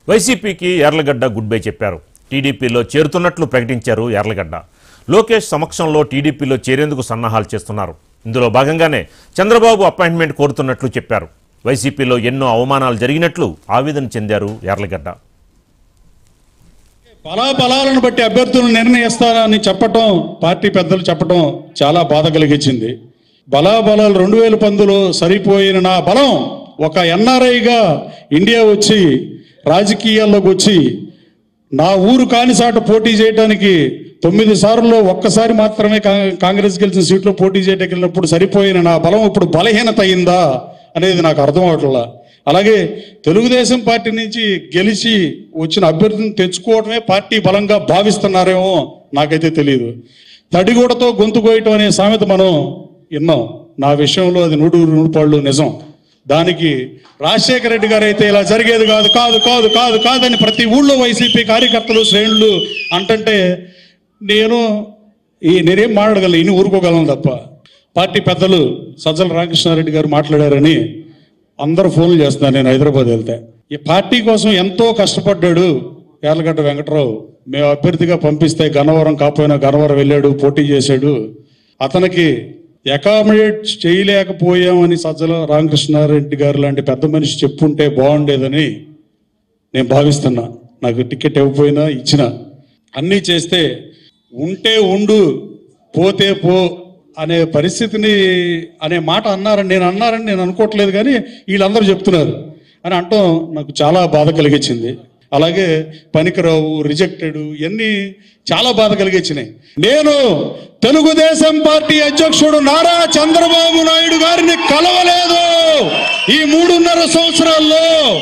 వైసీపీకి Yarlagadda good bye చెప్పారు టీడీపీలో చేరుతున్నట్లు ప్రకటించారు యార్లగడ్డ లోకేష్ సమక్షంలో టీడీపీలో చేరేందుకు సన్నాహాలు చేస్తున్నారు ఇందులో భాగంగానే చంద్రబాబు అపాయింట్మెంట్ కోరుతున్నట్లు చెప్పారు వైసీపీలో ఎన్నో అవమానాలు జరిగినట్లు ఆవేదన చెందారు యార్లగడ్డ బలాబలాలను బట్టి అభ్యర్థులను నిర్ణయిస్తారని చెప్పటం పార్టీ పెద్దలు చెప్పటం చాలా బాధ కలిగించింది బలాబలాలు రెండు వేల పందులో సరిపోయిన నా బలం ఒక ఎన్ఆర్ఐగా ఇండియా వచ్చి రాజకీయాల్లోకి వచ్చి నా ఊరు కానిసాట పోటీ చేయడానికి తొమ్మిది సార్లు ఒక్కసారి మాత్రమే కా- కాంగ్రెస్ గెలిచిన సీట్లో పోటీ చేయడానికి వెళ్ళినప్పుడు సరిపోయిన నా బలం ఇప్పుడు బలహీనత అయిందా అనేది నాకు అర్థం అవట్లా అలాగే తెలుగుదేశం పార్టీ నుంచి గెలిచి వచ్చిన అభ్యర్థిని తెచ్చుకోవడమే పార్టీ బలంగా భావిస్తున్నారేమో నాకైతే తెలియదు తడిగూడతో గొంతు కోయటం అనే సామెత మనం విన్నాం నా విషయంలో అది నూడు నూడుపాళ్ళు నిజం దానికి రాజశేఖర రెడ్డి గారు అయితే ఇలా జరిగేది కాదు కాదు కాదు కాదు కాదని ప్రతి ఊళ్ళో వైసీపీ కార్యకర్తలు శ్రేణులు అంటుంటే నేను ఈ నేనేం మాట్లాడగలను ఇన్ని ఊరుకోగలను తప్ప పార్టీ పెద్దలు సజ్జల రామకృష్ణారెడ్డి గారు మాట్లాడారని అందరూ ఫోన్లు చేస్తున్నారు నేను హైదరాబాద్ వెళ్తే ఈ పార్టీ కోసం ఎంతో కష్టపడ్డాడు యార్లగడ్డ వెంకట్రావు మేము అభ్యర్థిగా పంపిస్తే గన్నవరం కాపోయినా గన్నవరం వెళ్ళాడు పోటీ చేశాడు అతనికి అకామిడేట్ చేయలేకపోయామని సజ్జల రామకృష్ణారెడ్డి గారు లాంటి పెద్ద మనిషి చెప్పుంటే బాగుండేదని నేను భావిస్తున్నా నాకు టికెట్ ఇవ్వకపోయినా ఇచ్చిన అన్నీ చేస్తే ఉంటే ఉండు పోతే పో అనే పరిస్థితిని అనే మాట అన్నారని నేను అన్నారని నేను అనుకోవట్లేదు కానీ వీళ్ళందరూ చెప్తున్నారు అని అంటాం నాకు చాలా బాధ కలిగించింది అలాగే పనికిరావు రిజెక్టెడ్ ఇవన్నీ చాలా బాధ కలిగించినాయి నేను తెలుగుదేశం పార్టీ అధ్యక్షుడు నారా చంద్రబాబు నాయుడు గారిని కలవలేదు ఈ మూడున్నర సంవత్సరాల్లో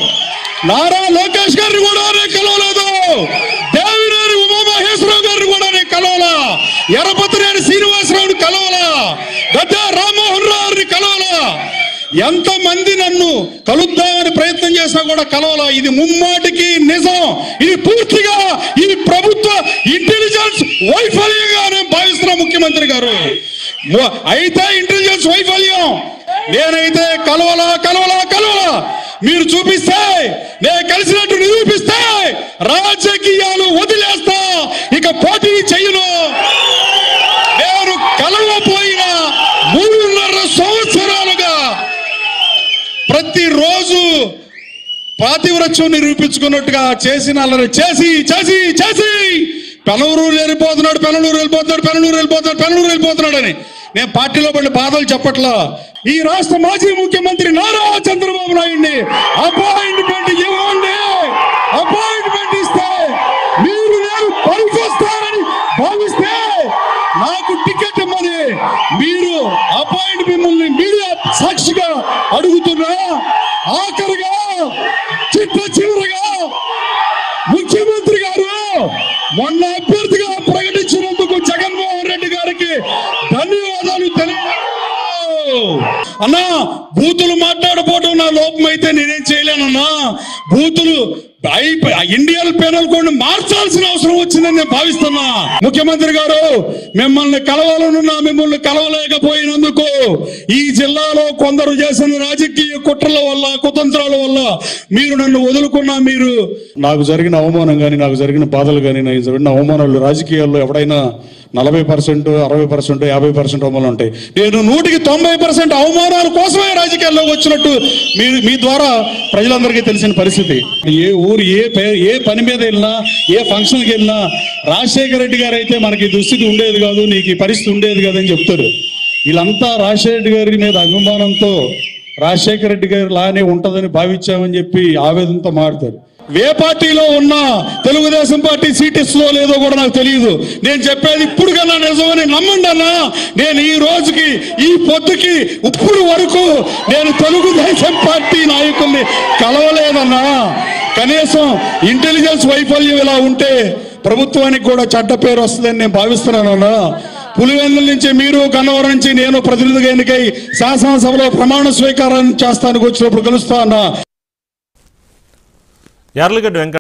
నారా లోకేష్ గారిని కూడా నేను కలవలేదు దేవినేని ఉమామహేశ్వరరావు గారిని కూడా నేను కలవలా ఎర్రపతినేని శ్రీనివాసరావుని కలవలా గడ్డ రామ్మోహన్ రావుని కలవలా ఎంత మంది నన్ను కలుద్దామని ప్రయత్నం చేసినా కూడా కలవలా ఇది ముమ్మాటికి నిజం ఇది పూర్తిగా ఈ ప్రభుత్వ ఇంటెలిజెన్స్ వైఫల్యంగా నేను భావిస్తున్నా ముఖ్యమంత్రి గారు మ- అయితే ఇంటెలిజెన్స్ వైఫల్యం నేనైతే కలవలా కలవలా కలవలా మీరు చూపిస్తే నేను కలిసినట్టు నిరూపిస్తే రాజకీయాలు వదిలేస్తా ఇక పోటీ చెయ్యను నేను కలవపోయిన మూడున్నర సంవత్సరాలుగా ప్రతిరోజు పాతివ్రత్యం నిరూపించుకున్నట్టుగా చేసిన అల్లరి చేసి చేసి చేసి పెనలూరు వెళ్ళిపోతున్నాడు పెనలూరు వెళ్ళిపోతున్నాడు పెనలూరు వెళ్ళిపోతున్నాడు పెనలూరు వెళ్ళిపోతున్నాడు అని నేను పార్టీలో పడిన బాధలు చెప్పట్లా ఈ రాష్ట్ర మాజీ ముఖ్యమంత్రి నారా చంద్రబాబు నాయుడిని అపాయింట్మెంట్ ఇవ్వండి అపాయింట్మెంట్ ఇస్తే మీరు నేను పనికొస్తారని భావిస్తే నాకు టికెట్ ఇమ్మని మీరు అపాయింట్ మిమ్మల్ని మీడియా సాక్షిగా అడుగుతున్నా ఆఖరిగా చిట్ట చివరిగా ముఖ్యమంత్రి గారు మొన్న అభ్యర్థిగా ప్రకటించినందుకు జగన్మోహన్ రెడ్డి గారికి ధన్యవాదాలు తెలియ అన్నా బూతులు మాట్లాడపోవడం నా లోపం అయితే నేనేం చేయలేనన్నా బూతులు అయిపో- ఇండియన్ పెనల్ కోడ్ మార్చాల్సిన అవసరం వచ్చిందని నేను భావిస్తున్నా ముఖ్యమంత్రి గారు మిమ్మల్ని కలవాలనున్నా మిమ్మల్ని కలవలేకపోయినందుకు ఈ జిల్లాలో కొందరు చేసిన రాజకీయ కుట్రల వల్ల కుతంత్రాల వల్ల మీరు నన్ను వదులుకున్నా మీరు నాకు జరిగిన అవమానం కానీ నాకు జరిగిన బాధలు కానీ నాకు జరిగిన అవమానాలు రాజకీయాల్లో ఎవడైనా నలభై పర్సెంట్ అరవై పర్సెంట్ యాభై పర్సెంట్ అవమానాలు ఉంటాయి నేను నూటికి తొంభై పర్సెంట్ అవమానాల కోసమే రాజకీయాల్లోకి వచ్చినట్టు మీ మీ ద్వారా ప్రజలందరికీ తెలిసిన పరిస్థితి ఏ ఊరు ఏ పే ఏ పని మీద వెళ్ళినా ఏ ఫంక్షన్కి వెళ్ళినా రాజశేఖర రెడ్డి గారు అయితే మనకి ఈ దుస్థితి ఉండేది కాదు నీకు ఈ పరిస్థితి ఉండేది కాదు అని చెప్తారు వీళ్ళంతా రాజశేఖర రెడ్డి గారి మీద అభిమానంతో రాజశేఖర రెడ్డి గారి లానే ఉంటదని భావించామని చెప్పి ఆవేదనతో మారుతారు ఏ పార్టీలో ఉన్నా తెలుగుదేశం పార్టీ సీట్ ఇస్తుందో లేదో కూడా నాకు తెలియదు నేను చెప్పేది ఇప్పుడు కన్నా నిజమని నమ్మండి అన్నా నేను ఈ రోజుకి ఈ పొద్దుకి ఇప్పుడు వరకు నేను తెలుగుదేశం పార్టీ నాయకుల్ని కలవలేదన్నా కనీసం ఇంటెలిజెన్స్ వైఫల్యం ఇలా ఉంటే ప్రభుత్వానికి కూడా చెడ్డ పేరు వస్తుందని నేను భావిస్తున్నానన్నా పులివెందుల నుంచి మీరు గన్నవరం నుంచి నేను ప్రతినిధిగా ఎన్నికై శాసనసభలో ప్రమాణ స్వీకారం చేస్తానికి వచ్చినప్పుడు కలుస్తా అన్నా యార్లగడ్డ వెంకట